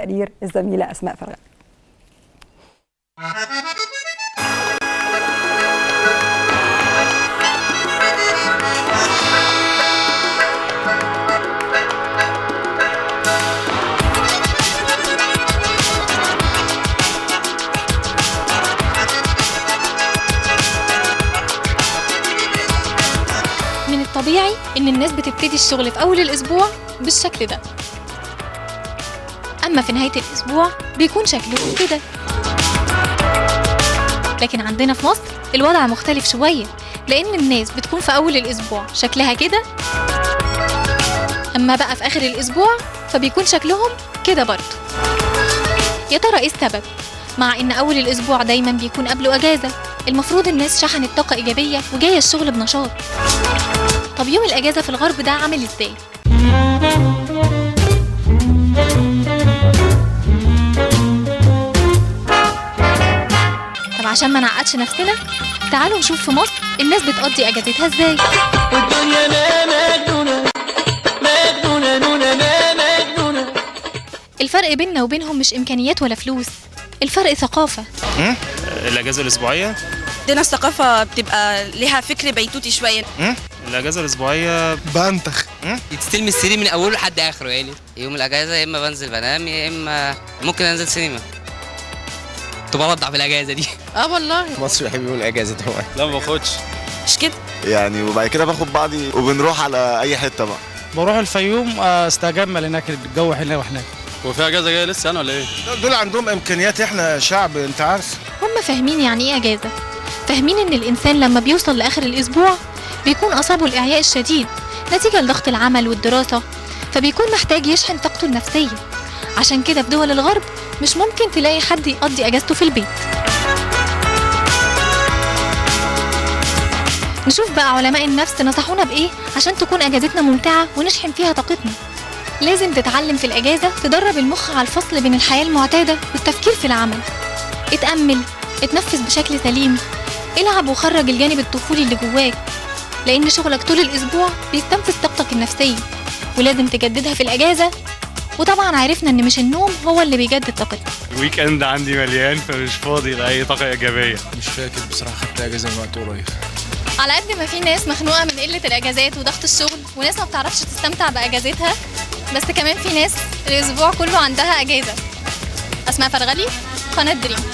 تقرير الزميله اسماء فرغلي من الطبيعي إن الناس بتبتدي الشغل في أول الأسبوع بالشكل ده أما في نهاية الأسبوع بيكون شكلهم كده لكن عندنا في مصر الوضع مختلف شوية لأن الناس بتكون في أول الأسبوع شكلها كده أما بقى في آخر الأسبوع فبيكون شكلهم كده برضه يا ترى إيه السبب؟ مع إن أول الأسبوع دايما بيكون قبله أجازة المفروض الناس شحنت طاقة إيجابية وجاية الشغل بنشاط طب يوم الأجازة في الغرب ده عامل إزاي؟ طب عشان ما نعقدش نفسنا تعالوا نشوف في مصر الناس بتقضي أجازتها إزاي والدنيا ما مجنونة مجنونة نونة ما مجنونة الفرق بيننا وبينهم مش إمكانيات ولا فلوس الفرق ثقافة مم؟ الاجازه الاسبوعيه عندنا الثقافة بتبقى ليها فكر بيتوتي شوية مم؟ الاجازه الاسبوعيه بنتخ تستلم السرير من اوله لحد اخره يعني يوم الاجازه يا اما بنزل بنام يا اما ممكن انزل سينما كنت بوضع في الاجازه دي اه والله مصر بيحب يوم الاجازه طبعا لا ما باخدش مش كده يعني وبعد كده باخد بعضي وبنروح على اي حته بقى بروح الفيوم آه، استجمل هناك الجو حلو هناك وفي اجازه جايه لسه انا ولا ايه دول عندهم امكانيات احنا شعب انت عارف هم فاهمين يعني ايه اجازه فاهمين ان الانسان لما بيوصل لاخر الاسبوع بيكون اصابه الاعياء الشديد نتيجه لضغط العمل والدراسه فبيكون محتاج يشحن طاقته النفسيه عشان كده في دول الغرب مش ممكن تلاقي حد يقضي اجازته في البيت نشوف بقى علماء النفس نصحونا بايه عشان تكون اجازتنا ممتعه ونشحن فيها طاقتنا لازم تتعلم في الاجازه تدرب المخ على الفصل بين الحياه المعتاده والتفكير في العمل اتأمل اتنفس بشكل سليم العب وخرج الجانب الطفولي اللي جواك لأن شغلك طول الأسبوع بيستنفذ طاقتك النفسية ولازم تجددها في الأجازة وطبعا عرفنا إن مش النوم هو اللي بيجدد طاقتنا الويك اند عندي مليان فمش فاضي لاي طاقه ايجابيه مش فاكر بصراحه خدت اجازه من وقت قريب على قد ما في ناس مخنوقة من قلة الأجازات وضغط الشغل وناس ما بتعرفش تستمتع بأجازتها بس كمان في ناس الأسبوع كله عندها أجازة أسماء فرغلي قناة دريم